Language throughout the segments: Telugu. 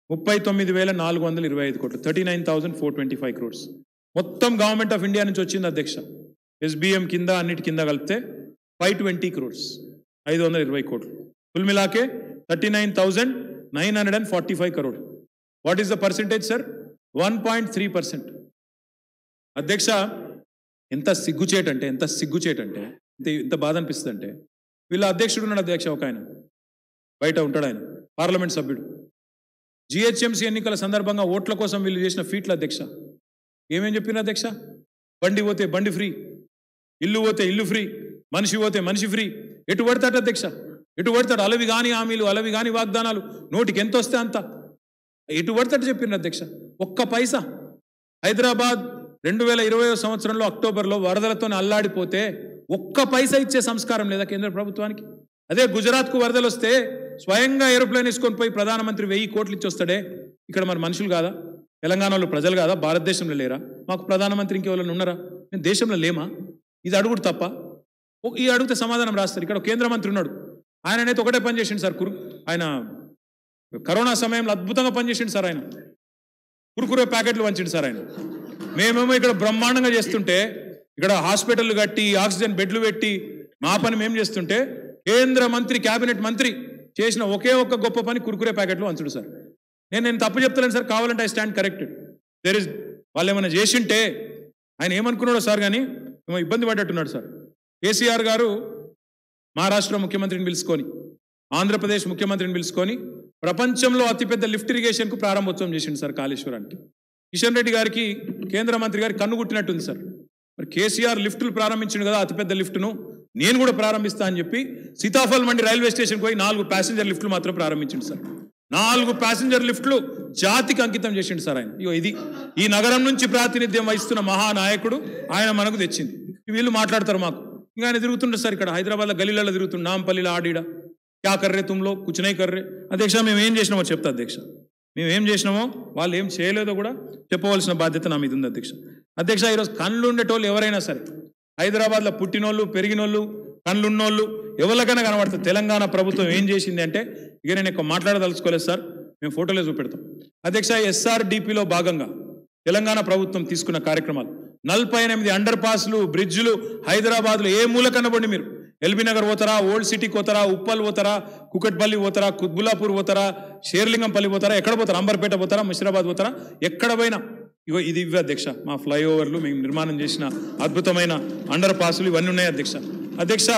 ముప్పై తొమ్మిది వేల నాలుగు వందల ఇరవై ఐదు కోట్లు thirty nine thousand four twenty five crores మొత్తం గవర్నమెంట్ ఆఫ్ ఇండియా నుంచి వచ్చింది అధ్యక్ష ఎస్బీఎం కింద అన్నిటి కింద కలిపితే ఫైవ్ ట్వంటీ క్రోర్స్ ఐదు వందల ఇరవై కోట్లు ఫుల్ మిలాకే thirty nine thousand nine hundred and forty five crore what is the percentage sir one point three percent అధ్యక్ష ఎంత సిగ్గుచేటు అంటే ఎంత సిగ్గుచేటు అంటే ఇంత ఇంత బాధ అనిపిస్తుంది అంటే వీళ్ళ అధ్యక్షుడు ఉన్నాడు అధ్యక్ష ఒక ఆయన బయట ఉంటాడు ఆయన పార్లమెంట్ సభ్యుడు జిహెచ్ఎంసీ ఎన్నికల సందర్భంగా ఓట్ల కోసం వీళ్ళు చేసిన ఫీట్ల అధ్యక్ష ఏమేం చెప్పిన అధ్యక్ష బండి పోతే బండి ఫ్రీ ఇల్లు పోతే ఇల్లు ఫ్రీ మనిషి పోతే మనిషి ఫ్రీ ఎటు పడతాడు అధ్యక్ష ఎటు పడతాడు అలవి కాని హామీలు అలవి కాని వాగ్దానాలు నోటికి ఎంత వస్తే అంత ఎటు పడతాడు చెప్పిండ్రు అధ్యక్ష ఒక్క పైసా హైదరాబాద్ రెండు వేల ఇరవై సంవత్సరంలో అక్టోబర్లో వరదలతో అల్లాడిపోతే ఒక్క పైసా ఇచ్చే సంస్కారం లేదా కేంద్ర ప్రభుత్వానికి అదే గుజరాత్కు వరదలు వస్తే స్వయంగా ఏరోప్లేన్ వేసుకొని పోయి ప్రధానమంత్రి వెయ్యి కోట్లు ఇచ్చి వస్తాడే ఇక్కడ మరి మనుషులు కాదా తెలంగాణలో ప్రజలు కాదా భారతదేశంలో లేరా మాకు ప్రధానమంత్రి ఇంకెవరైనా ఉన్నారా మేము దేశంలో లేమా ఇది అడుగుడు తప్ప ఓ- ఈ అడిగితే సమాధానం రాస్తారు ఇక్కడ ఒక కేంద్ర మంత్రి ఉన్నాడు ఆయన అయితే ఒకటే పని చేసిండు సార్ కురు ఆయన కరోనా సమయంలో అద్భుతంగా పనిచేసిండు సార్ ఆయన కురుకురే ప్యాకెట్లు వంచిండు సార్ ఆయన మేమేమో ఇక్కడ బ్రహ్మాండంగా చేస్తుంటే ఇక్కడ హాస్పిటల్ కట్టి ఆక్సిజన్ బెడ్లు పెట్టి మా పని మేము చేస్తుంటే కేంద్ర మంత్రి కేబినెట్ మంత్రి చేసిన ఒకే ఒక్క గొప్ప పని కురుకురే ప్యాకెట్లు వంచుడు సార్ నేను నేను తప్పు చెప్తలేను సార్ కావాలంటే I stand corrected there is వాళ్ళు ఏమైనా చేసింటే ఆయన ఏమనుకున్నాడో సార్ కానీ ఏమో ఇబ్బంది పడ్డట్టున్నాడు సార్ కేసీఆర్ గారు మహారాష్ట్ర ముఖ్యమంత్రిని పిలుచుకొని ఆంధ్రప్రదేశ్ ముఖ్యమంత్రిని పిలుచుకొని ప్రపంచంలో అతిపెద్ద లిఫ్ట్ ఇరిగేషన్కు ప్రారంభోత్సవం చేసిండు సార్ కాళేశ్వరానికి కిషన్ రెడ్డి గారికి కేంద్ర మంత్రి గారికి కన్ను గుట్టినట్టుంది సార్ మరి కేసీఆర్ లిఫ్టులు ప్రారంభించిండు కదా అతిపెద్ద లిఫ్టును నేను కూడా ప్రారంభిస్తా అని చెప్పి సీతాఫల్ మండి రైల్వే స్టేషన్కి పోయి నాలుగు ప్యాసింజర్ లిఫ్ట్లు మాత్రం ప్రారంభించిండు సార్ నాలుగు ప్యాసింజర్ లిఫ్ట్లు జాతికి అంకితం చేసిండు సార్ ఆయన ఇగో ఇది ఈ నగరం నుంచి ప్రాతినిధ్యం వహిస్తున్న మహానాయకుడు ఆయన మనకు తెచ్చింది వీళ్ళు మాట్లాడతారు మాకు ఇంకా ఆయన తిరుగుతుంటారు సార్ ఇక్కడ హైదరాబాద్లో గలీలలో తిరుగుతుండు నాంపల్లిలో ఆడిడ క్యా కర్రే తుమ్లో కుచనై కర్రే అధ్యక్ష మేము ఏం చేసినామో చెప్తా అధ్యక్ష మేము ఏం చేసినామో వాళ్ళు ఏం చేయలేదో కూడా చెప్పవలసిన బాధ్యత నా మీద ఉంది అధ్యక్ష అధ్యక్ష ఈరోజు కళ్ళు ఉండేటోళ్ళు ఎవరైనా సరే హైదరాబాద్లో పుట్టినోళ్ళు పెరిగినోళ్ళు కళ్ళున్నోళ్ళు ఎవరికైనా కనబడుతుంది తెలంగాణ ప్రభుత్వం ఏం చేసింది అంటే ఇక నేను ఎక్కువ మాట్లాడదలుచుకోలేదు సార్ మేము ఫోటోలే చూపెడతాం అధ్యక్ష ఎస్ఆర్డిపిలో భాగంగా తెలంగాణ ప్రభుత్వం తీసుకున్న కార్యక్రమాలు నలభై ఎనిమిది అండర్ పాస్లు బ్రిడ్జ్లు హైదరాబాద్లో ఏ మూల కనబడి మీరు ఎల్బీ నగర్ పోతారా ఓల్డ్ సిటీకి పోతారా ఉప్పల్ పోతారా కుకట్పల్లి పోతారా కుత్బులాపూర్ పోతారా షేర్లింగంపల్లి పోతారా ఎక్కడ పోతారా అంబర్పేట పోతారా ముషిరాబాద్ పోతారా ఎక్కడ పోయినా ఇగో ఇది ఇవే అధ్యక్ష మా ఫ్లైఓవర్లు మేము నిర్మాణం చేసిన అద్భుతమైన అండర్ పాస్లు ఇవన్నీ ఉన్నాయి అధ్యక్ష అధ్యక్ష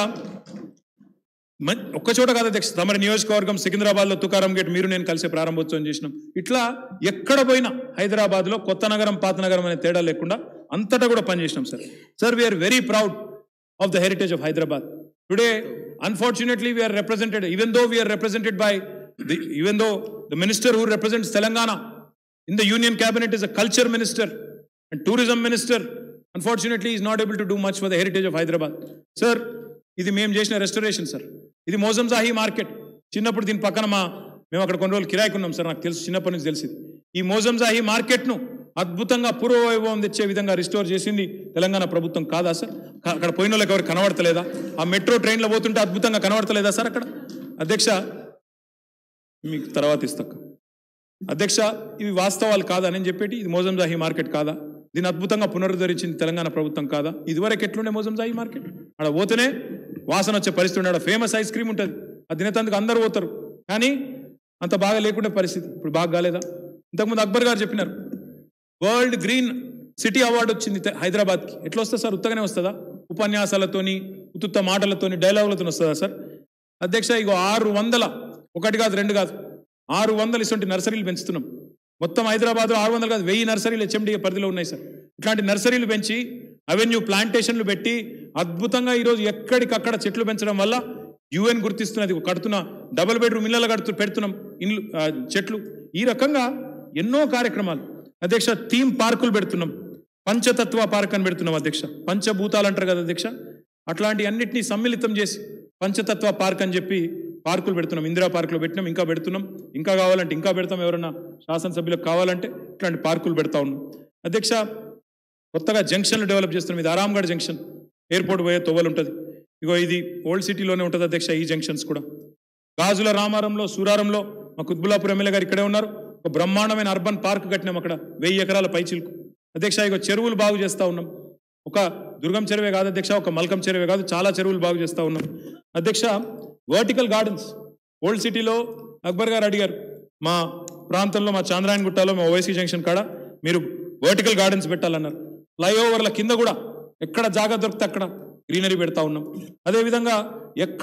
మ- ఒక్క చోట కాదు అధ్యక్ష తమరి నియోజకవర్గం సికింద్రాబాద్లో తుకారం గేట్ మీరు నేను కలిసి ప్రారంభోత్సవం చేసినాం ఇట్లా ఎక్కడ పోయినా హైదరాబాద్లో కొత్త నగరం పాత నగరం అనే తేడా లేకుండా అంతటా కూడా పనిచేసినాం sir sir we are very proud of the heritage of Hyderabad today unfortunately we are represented even though we are represented by the even though the minister who represents Telangana in the union cabinet is a culture minister and tourism minister unfortunately is not able to do much for the heritage of hyderabad sir ఇది మేము చేసిన రెస్టరేషన్ సార్ ఇది మోజంజాహీ మార్కెట్ చిన్నప్పుడు దీని పక్కన మా మేము అక్కడ కొన్ని రోజులు కిరాయికి ఉన్నాం సార్ నాకు తెలుసు చిన్నప్పటి నుంచి తెలిసింది ఈ మోజంజాహీ మార్కెట్ను అద్భుతంగా పూర్వవైభవం తెచ్చే విధంగా రిస్టోర్ చేసింది తెలంగాణ ప్రభుత్వం కాదా సార్ క- అక్కడ పోయిన వాళ్ళకి ఎవరు కనబడతలేదా ఆ మెట్రో ట్రైన్లో పోతుంటే అద్భుతంగా కనబడతలేదా సార్ అక్కడ అధ్యక్ష మీకు తర్వాత ఇస్తాక అధ్యక్ష ఇవి వాస్తవాలు కాదా అని చెప్పేటి ఇది మోజంజాహీ మార్కెట్ కాదా దీన్ని అద్భుతంగా పునరుద్ధరించింది తెలంగాణ ప్రభుత్వం కాదా ఇదివరకు ఎట్లుండే మోజంజాహీ మార్కెట్ ఆడ పోతేనే వాసన వచ్చే పరిస్థితి ఉండే ఆడ ఫేమస్ ఐస్ క్రీమ్ ఉంటుంది అది తినేతందుకు అందరూ పోతారు కానీ అంత బాగా లేకుండే పరిస్థితి ఇప్పుడు బాగా కాలేదా ఇంతకుముందు అక్బర్ గారు చెప్పినారు వరల్డ్ గ్రీన్ సిటీ అవార్డు వచ్చింది తె- హైదరాబాద్కి ఎట్లా వస్తుంది సార్ ఉత్తగానే వస్తుందా ఉపన్యాసాలతోని ఉత్తుత్త మాటలతోని డైలాగులతో వస్తుందా సార్ అధ్యక్ష ఇగో ఆరు వందల ఒకటి కాదు రెండు కాదు ఆరు వందలు ఇటువంటి నర్సరీలు పెంచుతున్నాం మొత్తం హైదరాబాద్లో ఆరు వందలు కాదు వెయ్యి నర్సరీలు హెచ్ఎండి పరిధిలో ఉన్నాయి సార్ ఇట్లాంటి నర్సరీలు పెంచి అవెన్యూ ప్లాంటేషన్లు పెట్టి అద్భుతంగా ఈరోజు ఎక్కడికక్కడ చెట్లు పెంచడం వల్ల యుఎన్ గుర్తిస్తున్నది కడుతున్న డబుల్ బెడ్రూమ్ ఇళ్ళలో కడుతూ పెడుతున్నాం ఇండ్లు ఆ, చెట్లు ఈ రకంగా ఎన్నో కార్యక్రమాలు అధ్యక్ష థీమ్ పార్కులు పెడుతున్నాం పంచతత్వ పార్క్ అని పెడుతున్నాం అధ్యక్ష పంచభూతాలు అంటారు కదా అధ్యక్ష అట్లాంటి అన్నిటినీ సమ్మిళితం చేసి పంచతత్వ పార్క్ అని చెప్పి పార్కులు పెడుతున్నాం ఇందిరా పార్కులో పెట్టినాం ఇంకా పెడుతున్నాం ఇంకా కావాలంటే ఇంకా పెడతాం ఎవరన్నా శాసనసభ్యులకు కావాలంటే ఇట్లాంటి పార్కులు పెడతా ఉన్నాం అధ్యక్ష కొత్తగా జంక్షన్లు డెవలప్ చేస్తున్నాం ఇది ఆరాంగఢ్ జంక్షన్ ఎయిర్పోర్ట్ పోయే తొవ్వలు ఉంటుంది ఇగో ఇది ఓల్డ్ సిటీలోనే ఉంటుంది అధ్యక్ష ఈ జంక్షన్స్ కూడా గాజుల రామారంలో సూరారంలో మా కుత్బులాపూర్ ఎమ్మెల్యే గారు ఇక్కడే ఉన్నారు ఒక బ్రహ్మాండమైన అర్బన్ పార్క్ కట్టినాం అక్కడ వెయ్యి ఎకరాల పైచిలకు అధ్యక్ష ఇక చెరువులు బాగు చేస్తా ఉన్నాం ఒక దుర్గం చెరువే కాదు అధ్యక్ష ఒక మల్కం చెరువే కాదు చాలా చెరువులు బాగు చేస్తా ఉన్నాం అధ్యక్ష వర్టికల్ గార్డెన్స్ ఓల్డ్ సిటీలో అక్బర్ గారు అడిగారు మా ప్రాంతంలో మా చాంద్రాయణ గుట్టలో మా ఓవైసీ జంక్షన్ కాడ మీరు వర్టికల్ గార్డెన్స్ పెట్టాలన్నారు ఫ్లైఓవర్ల కింద కూడా ఎక్కడ జాగా దొరికితే అక్కడ గ్రీనరీ పెడతా ఉన్నాం అదేవిధంగా ఎక్కడ